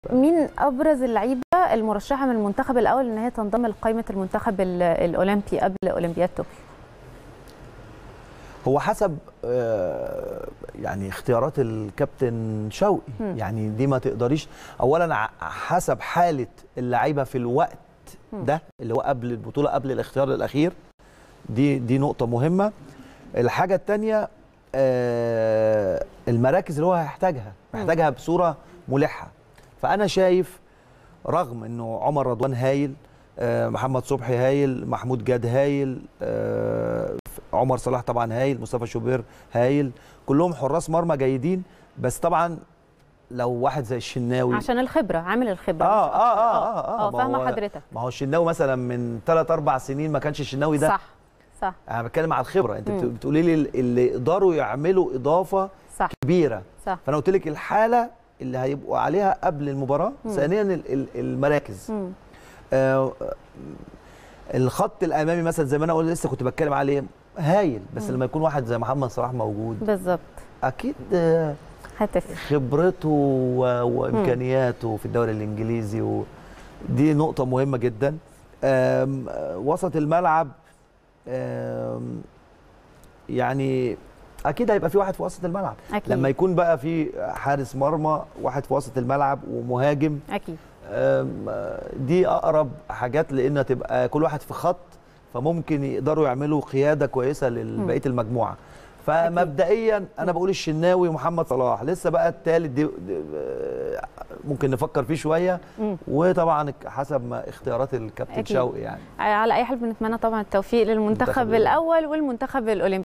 مين ابرز اللعيبه المرشحه من المنتخب الاول ان هي تنضم لقائمه المنتخب ال- الاولمبي قبل اولمبياد طوكيو هو حسب آه، يعني اختيارات الكابتن شوقي مم. يعني دي ما تقدريش اولا ع- حسب حاله اللعيبه في الوقت مم. ده اللي هو قبل البطوله قبل الاختيار الاخير دي دي نقطه مهمه الحاجه الثانيه المراكز اللي هو هيحتاجها مم. محتاجها بصوره ملحه فانا شايف رغم انه عمر رضوان هايل آه، محمد صبحي هايل محمود جاد هايل آه، عمر صلاح طبعا هايل مصطفى شوبير هايل كلهم حراس مرمى جيدين بس طبعا لو واحد زي الشناوي عشان الخبره عامل الخبره اه مش اه أكتر. اه اه, اه ما هو- فاهمه حضرتك ما هو الشناوي مثلا من 3 4 سنين ما كانش الشناوي ده صح صح انا بتكلم على الخبره انت بت- مم. بتقولي لي اللي يقدروا يعملوا اضافه صح كبيره صح فانا قلت لك الحاله اللي هيبقوا عليها قبل المباراه مم. ثانيا ال- ال- المراكز مم. آه، الخط الامامي مثلا زي ما انا قلت لسه كنت بتكلم عليه هايل بس مم. لما يكون واحد زي محمد صلاح موجود بالظبط اكيد آه، هتفرق خبرته و- وامكانياته في الدوري الانجليزي و... دي نقطه مهمه جدا آم، آه، وسط الملعب آم، يعني اكيد هيبقى في واحد في وسط الملعب اكيد لما يكون بقى في حارس مرمى واحد في وسط الملعب ومهاجم اكيد أم، دي اقرب حاجات لان تبقى كل واحد في خط فممكن يقدروا يعملوا قياده كويسه لبقيه المجموعه فمبدئيا انا بقول الشناوي ومحمد صلاح لسه بقى الثالث دي, دي آه، ممكن نفكر فيه شويه مم. وطبعا حسب ما اختيارات الكابتن أكيد. شوقي يعني على اي حال بنتمنى طبعا التوفيق للمنتخب المنتخب الاول والمنتخب الاولمبي